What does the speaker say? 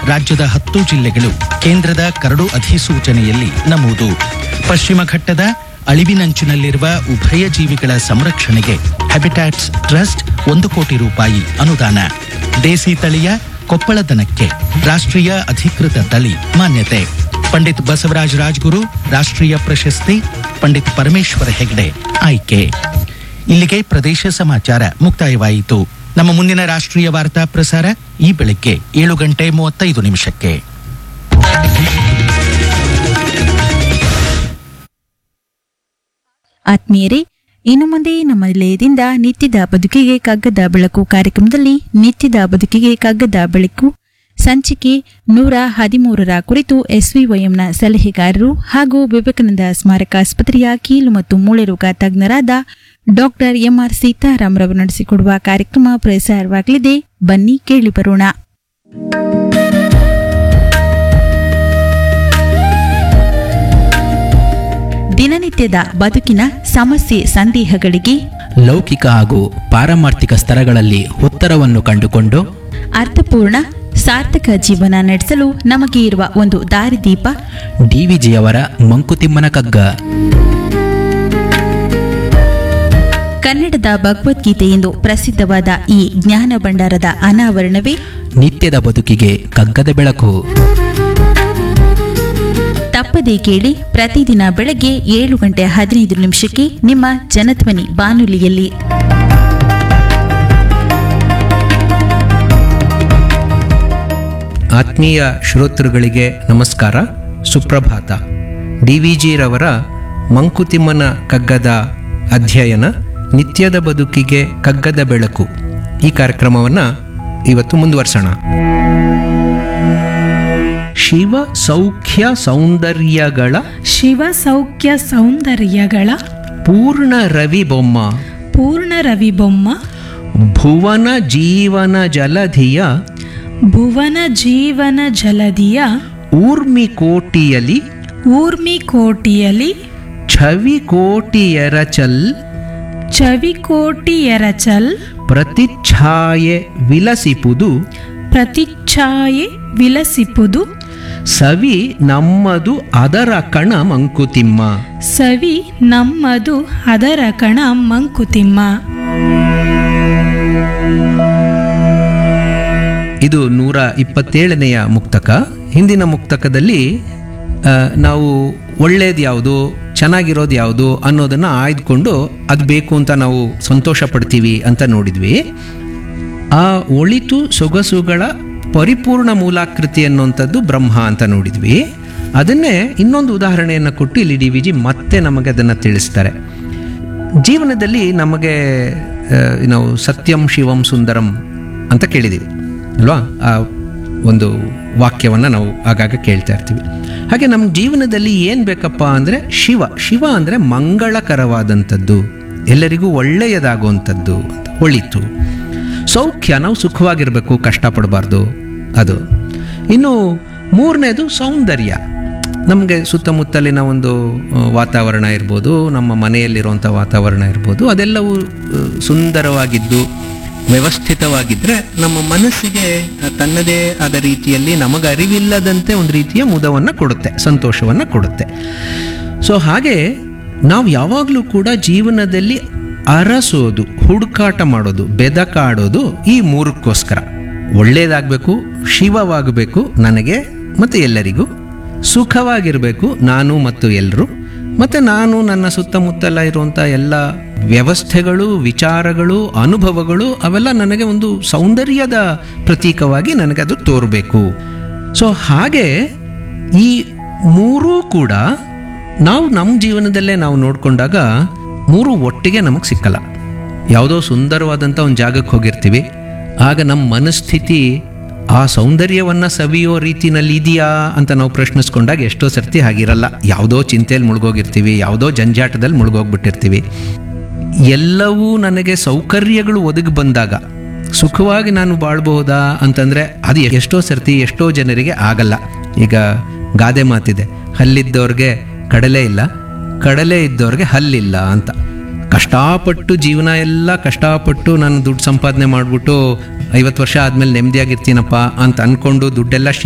ರಾಜ್ಯದ ಹತ್ತು ಜಿಲ್ಲೆಗಳು ಕೇಂದ್ರದ ಕರಡು ಅಧಿಸೂಚನೆಯಲ್ಲಿ ನಮೂದು ಪಶ್ಚಿಮ ಘಟ್ಟದ ಅಳಿವಿನಂಚಿನಲ್ಲಿರುವ ಉಭಯ ಜೀವಿಗಳ ಸಂರಕ್ಷಣೆಗೆ ಹ್ಯಾಬಿಟ್ಯಾಟ್ಸ್ ಟ್ರಸ್ಟ್ ಒಂದು ಕೋಟಿ ರೂಪಾಯಿ ಅನುದಾನ ದೇಸಿ ತಳಿಯ ಕೊಪ್ಪಳ ದನಕ್ಕೆ ರಾಷ್ಟ್ರೀಯ ಅಧಿಕೃತ ತಳಿ ಮಾನ್ಯತೆ ಪಂಡಿತ್ ಬಸವರಾಜ ರಾಜ್ಗುರು ರಾಷ್ಟ್ರೀಯ ಪ್ರಶಸ್ತಿ ಪಂಡಿತ್ ಪರಮೇಶ್ವರ ಹೆಗ್ಡೆ ಆಯ್ಕೆ ಇಲ್ಲಿಗೆ ಪ್ರದೇಶ ಸಮಾಚಾರ ಮುಕ್ತಾಯವಾಯಿತು ನಮ್ಮ ಮುಂದಿನ ರಾಷ್ಟ್ರೀಯ ವಾರ್ತಾ ಪ್ರಸಾರ ಈ ಬೆಳಗ್ಗೆ ಏಳು ಗಂಟೆ ಮೂವತ್ತೈದು ನಿಮಿಷಕ್ಕೆ ಆತ್ಮೀಯರೇ ಇನ್ನು ಮುಂದೆ ನಮ್ಮ ನಿಲಯದಿಂದ ನಿತ್ಯದ ಬದುಕಿಗೆ ಕಗ್ಗದ ಬೆಳಕು ಕಾರ್ಯಕ್ರಮದಲ್ಲಿ ನಿತ್ಯದ ಬದುಕಿಗೆ ಕಗ್ಗದ ಬೆಳಕು ಸಂಚಿಕೆ ನೂರ ಹದಿಮೂರರ ಕುರಿತು ಎಸ್ವಿವೈಎಂನ ಸಲಹೆಗಾರರು ಹಾಗೂ ವಿವೇಕಾನಂದ ಸ್ಮಾರಕ ಆಸ್ಪತ್ರೆಯ ಕೀಲು ಮತ್ತು ಮೂಳೆ ರೋಗ ತಜ್ಞರಾದ ಡಾಕ್ಟರ್ ಎಂಆರ್ ಸೀತಾರಾಮ್ರವರು ನಡೆಸಿಕೊಡುವ ಕಾರ್ಯಕ್ರಮ ಪ್ರಸಾರವಾಗಲಿದೆ ಬನ್ನಿ ಕೇಳಿ ಬರೋಣ ದಿನನಿತ್ಯದ ಬದುಕಿನ ಸಮಸ್ಯೆ ಸಂದೇಹಗಳಿಗೆ ಲೌಕಿಕ ಹಾಗೂ ಪಾರಮಾರ್ಥಿಕ ಸ್ತರಗಳಲ್ಲಿ ಉತ್ತರವನ್ನು ಕಂಡುಕೊಂಡು ಅರ್ಥಪೂರ್ಣ ಸಾರ್ಥಕ ಜೀವನ ನಡೆಸಲು ನಮಗೆ ಇರುವ ಒಂದು ದಾರಿದೀಪ ಡಿವಿಜಿಯವರ ಮಂಕುತಿಮ್ಮನ ಕಗ್ಗ ಕನ್ನಡದ ಭಗವದ್ಗೀತೆ ಎಂದು ಪ್ರಸಿದ್ಧವಾದ ಈ ಜ್ಞಾನ ಭಂಡಾರದ ಅನಾವರಣವೇ ನಿತ್ಯದ ಬದುಕಿಗೆ ಕಗ್ಗದ ಬೆಳಕು ತಪ್ಪದೇ ಕೇಳಿ ಪ್ರತಿದಿನ ಬೆಳಗ್ಗೆ ಏಳು ಗಂಟೆ ಹದಿನೈದು ನಿಮಿಷಕ್ಕೆ ನಿಮ್ಮ ಜನಧ್ವನಿ ಬಾನುಲಿಯಲ್ಲಿ ಆತ್ಮೀಯ ಶ್ರೋತೃಗಳಿಗೆ ನಮಸ್ಕಾರ ಸುಪ್ರಭಾತ ಡಿ ವಿ ಜಿರವರ ಮಂಕುತಿಮ್ಮನ ಕಗ್ಗದ ಅಧ್ಯಯನ ನಿತ್ಯದ ಬದುಕಿಗೆ ಕಗ್ಗದ ಬೆಳಕು ಈ ಕಾರ್ಯಕ್ರಮವನ್ನು ಇವತ್ತು ಮುಂದುವರ್ಸೋಣ ಶಿವ ಸೌಖ್ಯ ಸೌಂದರ್ಯಗಳ ಶಿವ ಸೌಖ್ಯ ಸೌಂದರ್ಯಗಳ ಪೂರ್ಣ ರವಿ ಬೊಮ್ಮ ಪೂರ್ಣ ರವಿಬೊಮ್ಮ ಭುವನ ಜೀವನ ಜಲಧಿಯ ಭುವನ ಜೀವನ ಜಲದಿಯ ಊರ್ಮಿ ಕೋಟಿಯಲಿ ಊರ್ಮಿ ಕೋಟಿಯಲಿ ಛವಿ ಕೋಟಿಯರ ಚಲ್ ಚವಿಕೋಟಿ ಎರಚಲ್ ಪ್ರತಿಚ್ಛಾಯೆ ವಿಲಸಿಪುದು ಪ್ರತಿಚ್ಛಾಯೆ ವಿಲಸಿಪುದು ಸವಿ ನಮ್ಮದು ಅದರ ಕಣ ಮಂಕುತಿಮ್ಮ ಸವಿ ನಮ್ಮದು ಅದರ ಕಣ ಮಂಕುತಿಮ್ಮ ಇದು ನೂರ ಇಪ್ಪತ್ತೇಳನೆಯ ಮುಕ್ತಕ ಹಿಂದಿನ ಮುಕ್ತಕದಲ್ಲಿ ಆ, ನಾವು ಒಳ್ಳೇದು ಯಾವುದು ಚೆನ್ನಾಗಿರೋದು ಯಾವುದು ಅನ್ನೋದನ್ನು ಆಯ್ದುಕೊಂಡು ಅದು ಬೇಕು ಅಂತ ನಾವು ಸಂತೋಷ ಪಡ್ತೀವಿ ಅಂತ ನೋಡಿದ್ವಿ ಆ ಒಳಿತು ಸೊಗಸುಗಳ ಪರಿಪೂರ್ಣ ಮೂಲಾಕೃತಿ ಅನ್ನುವಂಥದ್ದು ಬ್ರಹ್ಮ ಅಂತ ನೋಡಿದ್ವಿ ಅದನ್ನೇ ಇನ್ನೊಂದು ಉದಾಹರಣೆಯನ್ನು ಕೊಟ್ಟು ಇಲ್ಲಿ ಡಿ ವಿ ಜಿ ಮತ್ತೆ ನಮಗೆ ಅದನ್ನು ತಿಳಿಸ್ತಾರೆ ಜೀವನದಲ್ಲಿ ನಮಗೆ ಆ, ನಾವು ಸತ್ಯಂ ಶಿವಂ ಸುಂದರಂ ಅಂತ ಕೇಳಿದ್ದೀವಿ ಅಲ್ವಾ ಆ ಒಂದು ವಾಕ್ಯವನ್ನು ನಾವು ಆಗಾಗ ಕೇಳ್ತಾ ಇರ್ತೀವಿ ಹಾಗೆ ನಮ್ಮ ಜೀವನದಲ್ಲಿ ಏನು ಬೇಕಪ್ಪ ಅಂದರೆ ಶಿವ ಶಿವ ಅಂದರೆ ಮಂಗಳಕರವಾದಂಥದ್ದು ಎಲ್ಲರಿಗೂ ಒಳ್ಳೆಯದಾಗುವಂಥದ್ದು ಅಂತ ಒಳಿತು ಸೌಖ್ಯ ನಾವು ಸುಖವಾಗಿರಬೇಕು ಕಷ್ಟಪಡಬಾರ್ದು ಅದು ಇನ್ನು ಮೂರನೇದು ಸೌಂದರ್ಯ ನಮಗೆ ಸುತ್ತಮುತ್ತಲಿನ ಒಂದು ಆ, ವಾತಾವರಣ ಇರ್ಬೋದು ನಮ್ಮ ಮನೆಯಲ್ಲಿರುವಂಥ ವಾತಾವರಣ ಇರ್ಬೋದು ಅದೆಲ್ಲವೂ ಆ, ಸುಂದರವಾಗಿದ್ದು ವ್ಯವಸ್ಥಿತವಾಗಿದ್ದರೆ ನಮ್ಮ ಮನಸ್ಸಿಗೆ ತನ್ನದೇ ಆದ ರೀತಿಯಲ್ಲಿ ನಮಗೆ ಅರಿವಿಲ್ಲದಂತೆ ಒಂದು ರೀತಿಯ ಮುದವನ್ನು ಕೊಡುತ್ತೆ ಸಂತೋಷವನ್ನು ಕೊಡುತ್ತೆ ಸೊ ಹಾಗೆ ನಾವು ಯಾವಾಗಲೂ ಕೂಡ ಜೀವನದಲ್ಲಿ ಅರಸೋದು ಹುಡುಕಾಟ ಮಾಡೋದು ಬೆದಕಾಡೋದು ಈ ಮೂರಕ್ಕೋಸ್ಕರ ಒಳ್ಳೆಯದಾಗಬೇಕು ಶಿವವಾಗಬೇಕು ನನಗೆ ಮತ್ತು ಎಲ್ಲರಿಗೂ ಸುಖವಾಗಿರಬೇಕು ನಾನು ಮತ್ತು ಎಲ್ಲರೂ ಮತ್ತು ನಾನು ನನ್ನ ಸುತ್ತಮುತ್ತಲ ಇರುವಂಥ ಎಲ್ಲ ವ್ಯವಸ್ಥೆಗಳು ವಿಚಾರಗಳು ಅನುಭವಗಳು ಅವೆಲ್ಲ ನನಗೆ ಒಂದು ಸೌಂದರ್ಯದ ಪ್ರತೀಕವಾಗಿ ನನಗೆ ಅದು ತೋರಬೇಕು ಸೊ ಹಾಗೆ ಈ ಮೂರೂ ಕೂಡ ನಾವು ನಮ್ಮ ಜೀವನದಲ್ಲೇ ನಾವು ನೋಡಿಕೊಂಡಾಗ ಮೂರು ಒಟ್ಟಿಗೆ ನಮಗೆ ಸಿಕ್ಕಲ್ಲ ಯಾವುದೋ ಸುಂದರವಾದಂಥ ಒಂದು ಜಾಗಕ್ಕೆ ಹೋಗಿರ್ತೀವಿ ಆಗ ನಮ್ಮ ಮನಸ್ಥಿತಿ ಆ ಸೌಂದರ್ಯವನ್ನು ಸವಿಯೋ ರೀತಿನಲ್ಲಿ ಇದೆಯಾ ಅಂತ ನಾವು ಪ್ರಶ್ನಿಸ್ಕೊಂಡಾಗ ಎಷ್ಟೋ ಸರ್ತಿ ಹಾಗಿರಲ್ಲ ಯಾವುದೋ ಚಿಂತೆಯಲ್ಲಿ ಮುಳುಗೋಗಿರ್ತೀವಿ ಯಾವುದೋ ಜಂಜಾಟದಲ್ಲಿ ಮುಳುಗೋಗ್ಬಿಟ್ಟಿರ್ತೀವಿ ಎಲ್ಲವೂ ನನಗೆ ಸೌಕರ್ಯಗಳು ಒದಗಿ ಬಂದಾಗ ಸುಖವಾಗಿ ನಾನು ಬಾಳ್ಬಹುದಾ ಅಂತಂದರೆ ಅದು ಎಷ್ಟೋ ಸರ್ತಿ ಎಷ್ಟೋ ಜನರಿಗೆ ಆಗಲ್ಲ ಈಗ ಗಾದೆ ಮಾತಿದೆ ಹಲ್ಲಿದ್ದವ್ರಿಗೆ ಕಡಲೆ ಇಲ್ಲ ಕಡಲೆ ಇದ್ದವ್ರಿಗೆ ಹಲ್ಲಿಲ್ಲ ಅಂತ ಕಷ್ಟಪಟ್ಟು ಜೀವನ ಎಲ್ಲ ಕಷ್ಟಪಟ್ಟು ನಾನು ದುಡ್ಡು ಸಂಪಾದನೆ ಮಾಡಿಬಿಟ್ಟು ಐವತ್ತು ವರ್ಷ ಆದಮೇಲೆ ನೆಮ್ಮದಿಯಾಗಿರ್ತೀನಪ್ಪ ಅಂತ ಅಂದ್ಕೊಂಡು ದುಡ್ಡೆಲ್ಲ